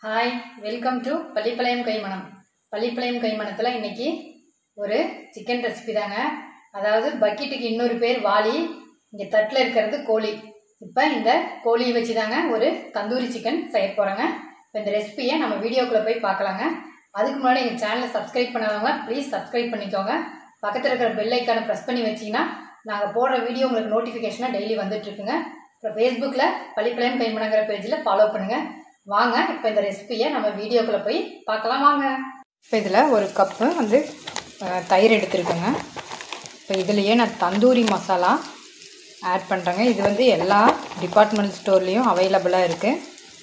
hi welcome to Pallipalayam Kaimanam Pallipalayam கைமணத்தில் இன்னைக்கு ஒரு சிக்கன் ரெசிபி தாங்க அதாவது பக்கெட்டுக்கு இன்னொரு பேர் வாளி இங்கே தட்டில் இருக்கிறது கோழி இப்போ இந்த கோழியை வச்சு தாங்க ஒரு தந்தூரி சிக்கன் செய்ய போகிறோங்க இப்போ இந்த ரெசிபியை நம்ம வீடியோக்குள்ளே போய் பார்க்கலாங்க அதுக்கு முன்னாடி எங்கள் சேனலை சப்ஸ்கிரைப் பண்ணாதவங்க ப்ளீஸ் சப்ஸ்கிரைப் பண்ணிக்கோங்க பக்கத்தில் இருக்கிற பெல் ஐக்கானை ப்ரெஸ் பண்ணி வச்சிங்கன்னா நாங்கள் போடுற வீடியோ உங்களுக்கு நோட்டிஃபிகேஷனாக டெய்லி வந்துட்டுருக்குங்க அப்புறம் ஃபேஸ்புக்கில் பள்ளிப்பாளையம் கைமணங்கிற பேஜில் ஃபாலோ பண்ணுங்கள் வாங்க இப்போ இந்த ரெசிபியை நம்ம வீடியோக்குள்ளே போய் பார்க்கலாம் வாங்க இப்போ இதில் ஒரு கப்பு வந்து அஹ், தயிர் எடுத்துருக்கேங்க இப்போ இதுலேயே நான் தந்தூரி மசாலா ஆட் பண்ணுறேங்க இது வந்து எல்லா டிபார்ட்மெண்ட் ஸ்டோர்லேயும் அவைலபிளாக இருக்குது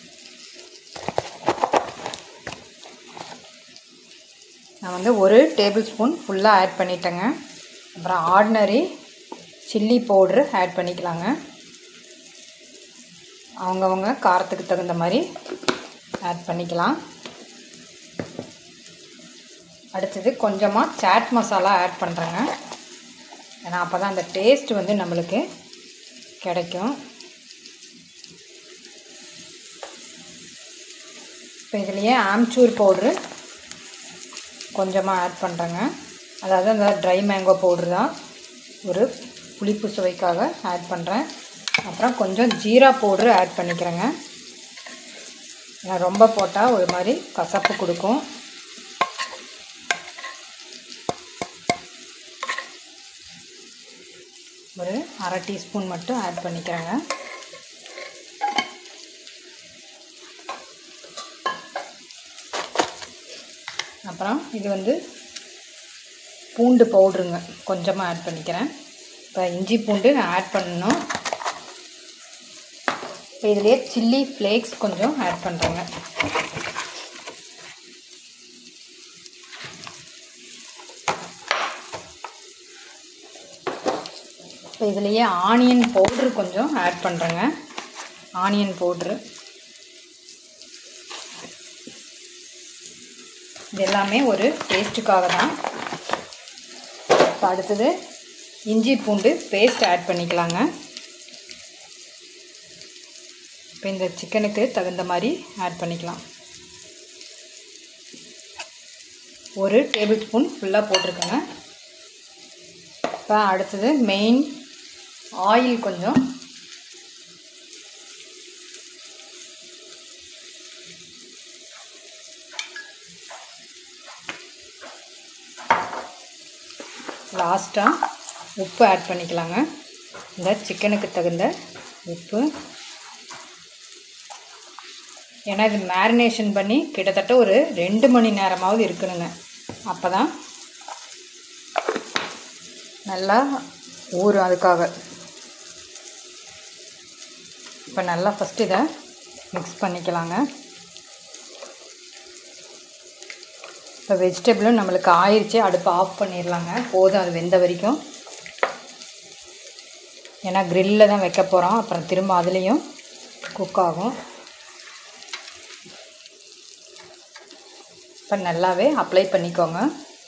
நான் வந்து ஒரு டேபிள் ஸ்பூன் ஃபுல்லாக ஆட் பண்ணிட்டேங்க அப்புறம் ஆர்டினரி சில்லி பவுட்ரு ஆட் பண்ணிக்கலாங்க அவங்கவங்க காரத்துக்கு தகுந்த மாதிரி ஆட் பண்ணிக்கலாம் அடுத்தது கொஞ்சமாக சாட் மசாலா ஆட் பண்ணுறேங்க ஏன்னா அப்போ தான் அந்த டேஸ்ட் வந்து நம்மளுக்கு கிடைக்கும் இப்போ இதுலேயே ஆம்ச்சூர் பவுட்ரு கொஞ்சமாக ஆட் பண்ணுறேங்க அதாவது அந்த ட்ரை மேங்கோ பவுட்ரு தான் ஒரு புளிப்பு சுவைக்காக ஆட் பண்ணுறேன் அப்புறம் கொஞ்சம் ஜீரா பவுட்ரு ஆட் பண்ணிக்கிறேங்க ஏன்னா ரொம்ப போட்டால் ஒரு மாதிரி கசப்பு கொடுக்கும் ஒரு அரை டீஸ்பூன் மட்டும் ஆட் பண்ணிக்கிறேங்க அப்புறம் இது வந்து பூண்டு பவுட்ருங்க கொஞ்சமாக ஆட் பண்ணிக்கிறேன் இப்போ இஞ்சி பூண்டு நான் ஆட் பண்ணணும் இப்போ இதுலேயே சில்லி ஃப்ளேக்ஸ் கொஞ்சம் ஆட் பண்ணுறேங்க இப்போ இதுலேயே ஆனியன் பவுட்ரு கொஞ்சம் ஆட் பண்ணுறேங்க ஆனியன் பவுட்ரு இது எல்லாமே ஒரு டேஸ்ட்டுக்காக தான் இப்போ அடுத்தது இஞ்சி பூண்டு பேஸ்ட் ஆட் பண்ணிக்கலாங்க இப்போ இந்த சிக்கனுக்கு தகுந்த மாதிரி ஆட் பண்ணிக்கலாம் ஒரு டேபிள் ஸ்பூன் ஃபுல்லாக போட்டிருக்கேங்க இப்போ அடுத்தது மெயின் ஆயில் கொஞ்சம் லாஸ்ட்டாக உப்பு ஆட் பண்ணிக்கலாங்க இந்த சிக்கனுக்கு தகுந்த உப்பு ஏன்னா இது மேரினேஷன் பண்ணி கிட்டத்தட்ட ஒரு ரெண்டு மணி நேரமாவது இருக்கணுங்க அப்போ தான் நல்லா ஊறும் அதுக்காக இப்போ நல்லா ஃபஸ்ட்டு இதை மிக்ஸ் பண்ணிக்கலாங்க இப்போ வெஜிடபிளும் நம்மளுக்கு ஆயிடுச்சு அடுப்பு ஆஃப் பண்ணிடலாங்க போதும் அது வெந்த வரைக்கும் ஏன்னா க்ரில்லில் தான் வைக்க போகிறோம் அப்புறம் திரும்ப அதுலேயும் குக் ஆகும் இப்போ நல்லாவே அப்ளை பண்ணிக்கோங்க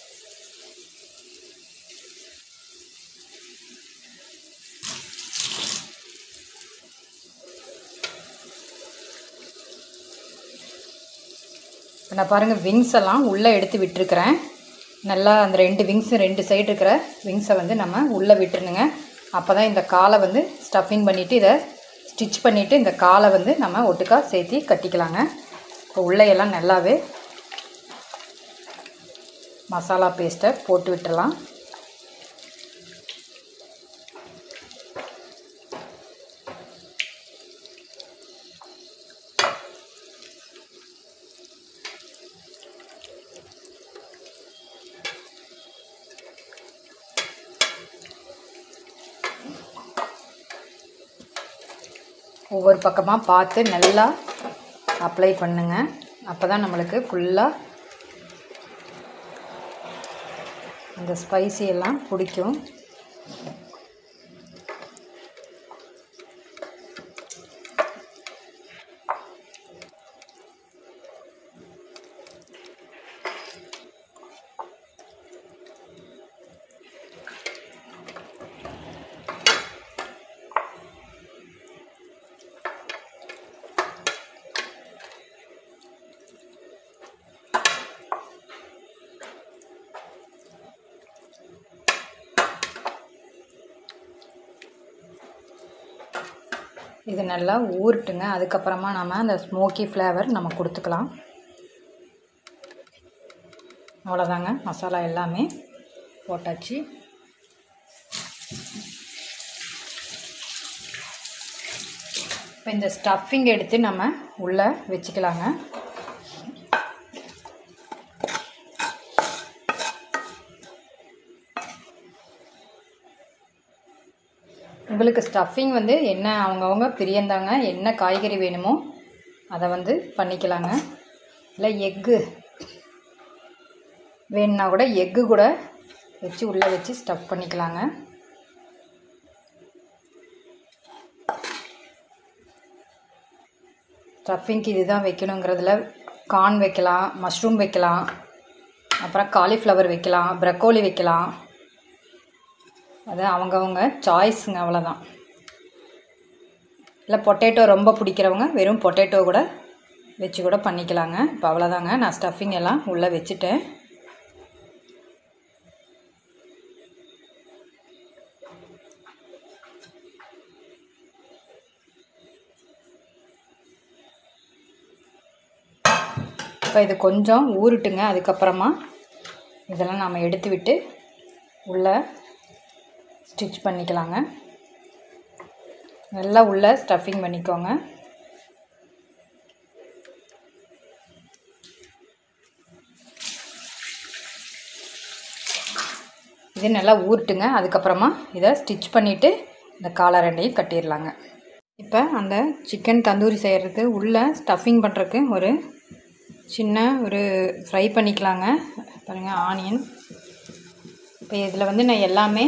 இப்போ நான் பாருங்கள் விங்ஸ் எல்லாம் உள்ளே எடுத்து விட்டுருக்குறேன் நல்லா அந்த ரெண்டு விங்ஸு ரெண்டு சைடு இருக்கிற விங்ஸை வந்து நம்ம உள்ளே விட்டுருணுங்க அப்போ தான் இந்த காலை வந்து ஸ்டஃபிங் பண்ணிவிட்டு இதை ஸ்டிச் பண்ணிவிட்டு இந்த காலை வந்து நம்ம ஒட்டுக்கா சேர்த்தி கட்டிக்கலாங்க இப்போ உள்ளே எல்லாம் நல்லாவே மசாலா பேஸ்ட்டை போட்டு விட்டுறலாம் ஒவ்வொரு பக்கமாக பார்த்து நல்லா அப்ளை பண்ணுங்க அப்போ தான் நம்மளுக்கு ஃபுல்லாக இந்த ஸ்பைசி எல்லாம் பிடிக்கும் இது நல்லா ஊறட்டுங்க அதுக்கப்புறமா நம்ம அந்த ஸ்மோக்கி ஃப்ளேவர் நம்ம கொடுத்துக்கலாம் அவ்வளோதாங்க மசாலா எல்லாமே போட்டாச்சு இப்போ இந்த ஸ்டஃபிங் எடுத்து நம்ம உள்ளே வச்சுக்கலாங்க உங்களுக்கு ஸ்டஃபிங் வந்து என்ன அவங்கவுங்க பிரியந்தாங்க என்ன காய்கறி வேணுமோ அதை வந்து பண்ணிக்கலாங்க இல்லை எக்கு வேணுன்னா கூட எக்கு கூட வச்சு உள்ளே வச்சு ஸ்டஃப் பண்ணிக்கலாங்க ஸ்டஃபிங்க்கு இதுதான் வைக்கணுங்கிறதுல கார்ன் வைக்கலாம் மஷ்ரூம் வைக்கலாம் அப்புறம் காலிஃப்ளவர் வைக்கலாம் ப்ரக்கோலி வைக்கலாம் அது அவங்கவுங்க சாய்ஸுங்க அவ்வளோதான் இல்லை பொட்டேட்டோ ரொம்ப பிடிக்கிறவங்க வெறும் பொட்டேட்டோ கூட வச்சு கூட பண்ணிக்கலாங்க இப்போ அவ்வளோதாங்க நான் ஸ்டஃபிங் எல்லாம் உள்ளே வச்சுட்டேன் இப்போ இது கொஞ்சம் ஊருட்டுங்க அதுக்கப்புறமா இதெல்லாம் நாம் எடுத்து விட்டு உள்ளே ஸ்டிச் பண்ணிக்கலாங்க நல்லா உள்ளே ஸ்டஃபிங் பண்ணிக்கோங்க இது நல்லா ஊருட்டுங்க அதுக்கப்புறமா இதை ஸ்டிச் பண்ணிவிட்டு இந்த காலர் ரெண்டையும் கட்டிடலாங்க இப்போ அந்த சிக்கன் தந்தூரி செய்கிறதுக்கு உள்ளே ஸ்டஃபிங் பண்ணுறதுக்கு ஒரு சின்ன ஒரு ஃப்ரை பண்ணிக்கலாங்க பாருங்கள் ஆனியன் இப்போ இதில் வந்து நான் எல்லாமே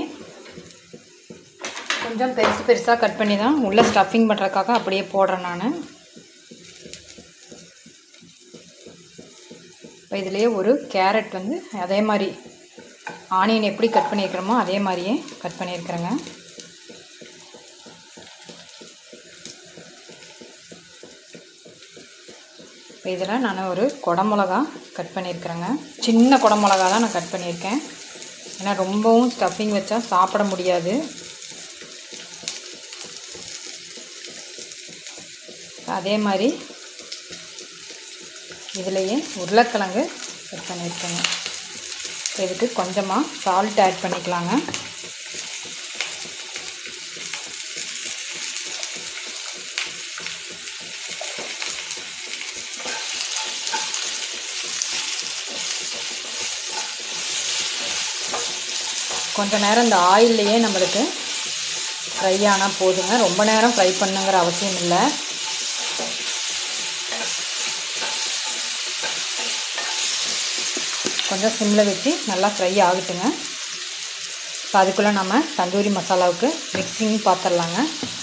கொஞ்சம் பெருசு பெருசாக கட் பண்ணி தான் உள்ளே ஸ்டஃபிங் பண்ணுறதுக்காக அப்படியே போடுறேன் நான் இப்போ இதுலேயே ஒரு கேரட் வந்து அதே மாதிரி ஆனியன் எப்படி கட் பண்ணியிருக்கிறோமோ அதே மாதிரியே கட் பண்ணியிருக்கிறேங்க இப்போ இதில் நான் ஒரு குடமிளகா கட் பண்ணியிருக்கிறேங்க சின்ன குடமிளகா தான் நான் கட் பண்ணியிருக்கேன் ஏன்னா ரொம்பவும் ஸ்டஃபிங் வச்சா சாப்பிட முடியாது அதே மாதிரி இதுலேயே உருளைக்கிழங்கு கட் பண்ணியிருக்கேங்க இதுக்கு கொஞ்சமாக சால்ட் ஆட் பண்ணிக்கலாங்க கொஞ்ச நேரம் இந்த ஆயில்லையே நம்மளுக்கு ஃப்ரை ஆனால் போதுங்க ரொம்ப நேரம் ஃப்ரை பண்ணுங்கிற அவசியம் இல்லை கொஞ்சம் சிம்மில் வச்சு நல்லா ஃப்ரை ஆகட்டுங்க இப்போ அதுக்குள்ளே நம்ம தந்தூரி மசாலாவுக்கு மிக்சிங் பார்த்துடலாங்க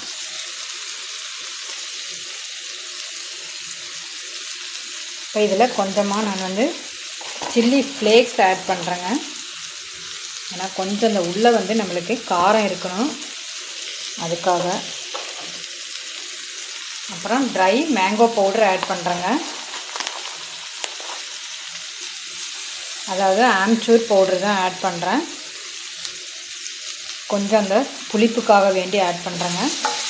இப்போ இதில் கொஞ்சமாக நான் வந்து சில்லி ஃப்ளேக்ஸ் ஆட் பண்ணுறேங்க ஏன்னா கொஞ்சம் இந்த உள்ளே வந்து நம்மளுக்கு காரம் இருக்கணும் அதுக்காக அப்புறம் ட்ரை மேங்கோ பவுடர் ஆட் பண்ணுறேங்க அதாவது ஆம்ச்சூர் பவுடர் தான் ஆட் பண்ணுறேன் கொஞ்சம் அந்த புளிப்புக்காக வேண்டி ஆட் பண்ணுறேங்க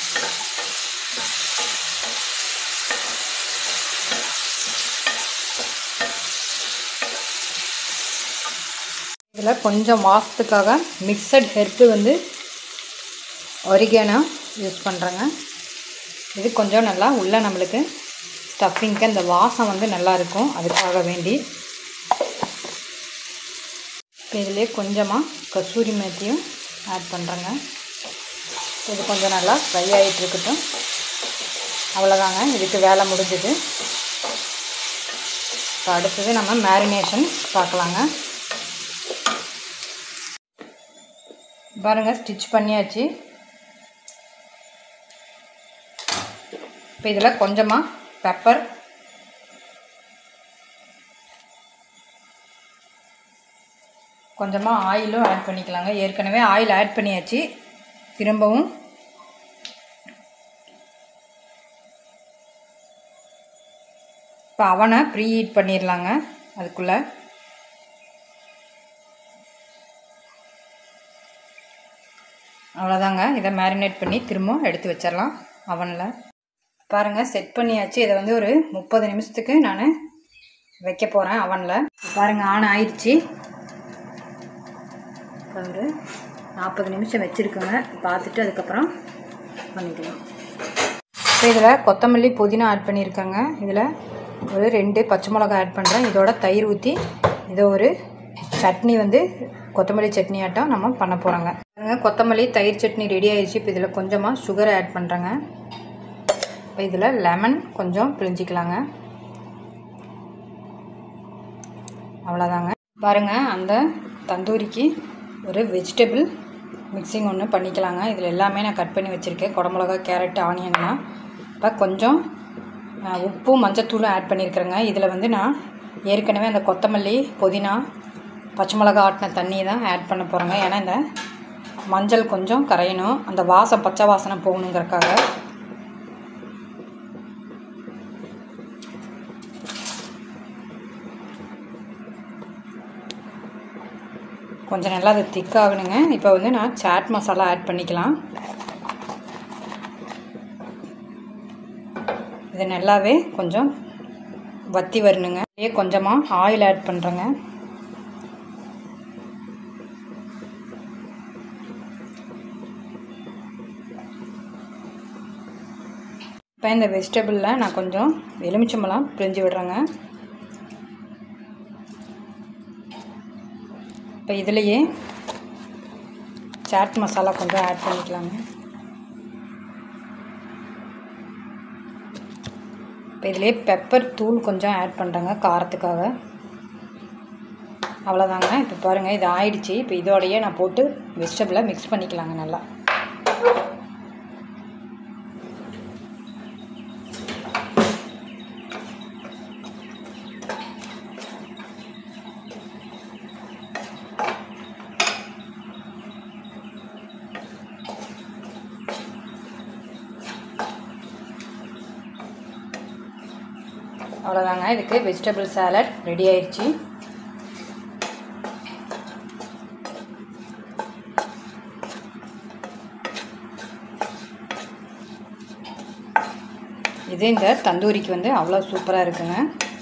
இதில் கொஞ்சம் வாசத்துக்காக மிக்சட் ஹெர்ப்பு வந்து ஒரிகேனோ யூஸ் பண்ணுறேங்க இது கொஞ்சம் நல்லா உள்ளே நம்மளுக்கு ஸ்டஃபிங்க்கு அந்த வாசம் வந்து நல்லா இருக்கும் அதுக்காக வேண்டி இப்போ இதிலே கொஞ்சமாக கசூரி மேத்தியும் ஆட் பண்ணுறேங்க இது கொஞ்சம் நல்லா ஃப்ரை ஆகிட்டு இருக்கட்டும் அவ்வளோதாங்க இதுக்கு வேலை முடிஞ்சுது இப்போ அடுத்தது நம்ம மேரினேஷன் பார்க்கலாங்க பாருங்கள் ஸ்டிச் பண்ணியாச்சு இப்போ இதில் கொஞ்சமாக பெப்பர் கொஞ்சமாக ஆயிலும் ஆட் பண்ணிக்கலாங்க ஏற்கனவே ஆயில் ஆட் பண்ணியாச்சு திரும்பவும் இப்போ அவனை ப்ரீ ஹீட் பண்ணிடலாங்க அதுக்குள்ளே அவ்வளோதாங்க இதை மேரினேட் பண்ணி திரும்ப எடுத்து வச்சிடலாம் அவனில் பாருங்கள் செட் பண்ணியாச்சு இதை வந்து ஒரு முப்பது நிமிஷத்துக்கு நான் வைக்க போகிறேன் அவனில் பாருங்கள் ஆன் ஆயிடுச்சு ஒரு நாற்பது நிமிஷம் வச்சுருக்கோங்க பார்த்துட்டு அதுக்கப்புறம் பண்ணிக்கலாம் இப்போ இதில் கொத்தமல்லி புதினா ஆட் பண்ணியிருக்கேங்க இதில் ஒரு ரெண்டு பச்சை மிளகா ஆட் பண்ணுறேன் இதோட தயிர் ஊற்றி இதை ஒரு சட்னி வந்து கொத்தமல்லி சட்னி ஆட்டம் நம்ம பண்ண போகிறோங்க கொத்தமல்லி தயிர் சட்னி ரெடி ஆயிடுச்சு இப்போ இதில் கொஞ்சமாக சுகரை ஆட் பண்ணுறேங்க இப்போ இதில் லெமன் கொஞ்சம் பிழிஞ்சிக்கலாங்க அவ்வளோதாங்க பாருங்கள் அந்த தந்தூரிக்கு ஒரு வெஜிடபிள் மிக்சிங் ஒன்று பண்ணிக்கலாங்க இதில் எல்லாமே நான் கட் பண்ணி வச்சுருக்கேன் குடமிளகா கேரட் ஆனியன்லாம் இப்போ கொஞ்சம் உப்பும் மஞ்சத்தூளும் ஆட் பண்ணியிருக்கிறேங்க இதில் வந்து நான் ஏற்கனவே அந்த கொத்தமல்லி புதினா பச்சை மிளகா ஆட்டின தண்ணி தான் ஆட் பண்ண போகிறேங்க ஏன்னா இந்த மஞ்சள் கொஞ்சம் கரையணும் அந்த வாசம் பச்சை வாசனை போகணுங்கிறக்காக கொஞ்சம் நல்லா அது திக்காகணுங்க இப்போ வந்து நான் சாட் மசாலா ஆட் பண்ணிக்கலாம் இது நல்லாவே கொஞ்சம் வத்தி வரணுங்க இதே கொஞ்சமாக ஆயில் ஆட் பண்ணுறேங்க இப்போ இந்த வெஜிடபிளில் நான் கொஞ்சம் எலுமிச்சம்பழம் பிரிஞ்சு விடுறேங்க இப்போ இதுலேயே சாட் மசாலா கொஞ்சம் ஆட் பண்ணிக்கலாங்க இப்போ இதிலே பெப்பர் தூள் கொஞ்சம் ஆட் பண்ணுறேங்க காரத்துக்காக அவ்வளோதாங்க இப்போ பாருங்கள் இது ஆயிடுச்சு இப்போ இதோடையே நான் போட்டு வெஜிடபிளை மிக்ஸ் பண்ணிக்கலாங்க நல்லா அவ்வளோதாங்க இதுக்கு வெஜிடபிள் சாலட் ரெடி ஆயிடுச்சு இது இந்த தந்தூரிக்கு வந்து அவ்வளோ சூப்பராக இருக்குங்க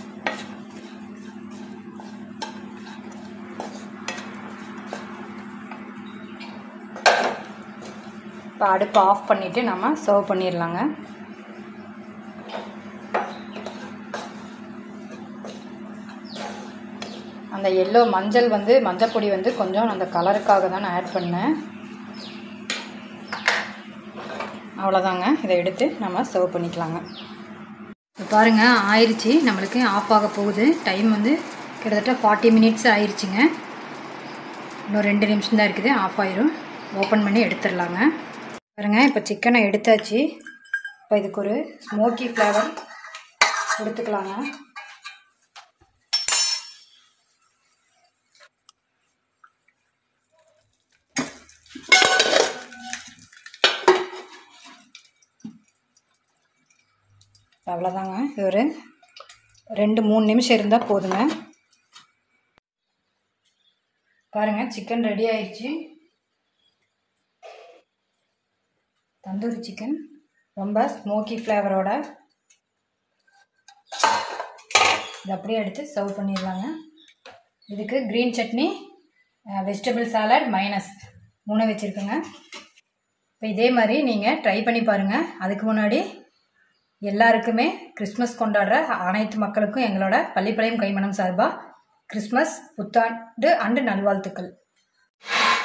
இப்போ அடுப்பு ஆஃப் பண்ணிவிட்டு நம்ம சர்வ் பண்ணிடலாங்க அந்த எல்லோ மஞ்சள் வந்து மஞ்சள் பொடி வந்து கொஞ்சம் அந்த கலருக்காக தான் நான் ஆட் பண்ணேன் அவ்வளோதாங்க இதை எடுத்து நம்ம சர்வ் பண்ணிக்கலாங்க இப்போ பாருங்கள் ஆயிடுச்சு நம்மளுக்கு ஆஃப் ஆக போகுது டைம் வந்து கிட்டத்தட்ட ஃபார்ட்டி மினிட்ஸ் ஆயிடுச்சுங்க இன்னும் ரெண்டு நிமிஷம் தான் இருக்குது ஆஃப் ஆயிரும் ஓப்பன் பண்ணி எடுத்துடலாங்க பாருங்கள் இப்போ சிக்கனை எடுத்தாச்சு இப்போ இதுக்கு ஒரு ஸ்மோக்கி ஃப்ளேவர் கொடுத்துக்கலாங்க அவ்வளோதாங்க இது ஒரு ரெண்டு மூணு நிமிஷம் இருந்தால் போதுங்க பாருங்கள் சிக்கன் ரெடி ஆயிடுச்சு தந்தூரி சிக்கன் ரொம்ப ஸ்மோக்கி ஃப்ளேவரோட இது அப்படியே எடுத்து சர்வ் பண்ணிடலாங்க இதுக்கு க்ரீன் சட்னி வெஜிடபிள் சாலட் மைனஸ் மூணு வச்சுருக்கேங்க இப்போ இதே மாதிரி நீங்கள் ட்ரை பண்ணி பாருங்கள் அதுக்கு முன்னாடி எல்லாருக்குமே கிறிஸ்மஸ் கொண்டாடுற அனைத்து மக்களுக்கும் எங்களோட பள்ளிப்பாளையம் கைமணம் சார்பாக கிறிஸ்மஸ் புத்தாண்டு அண்டு நல்வாழ்த்துக்கள்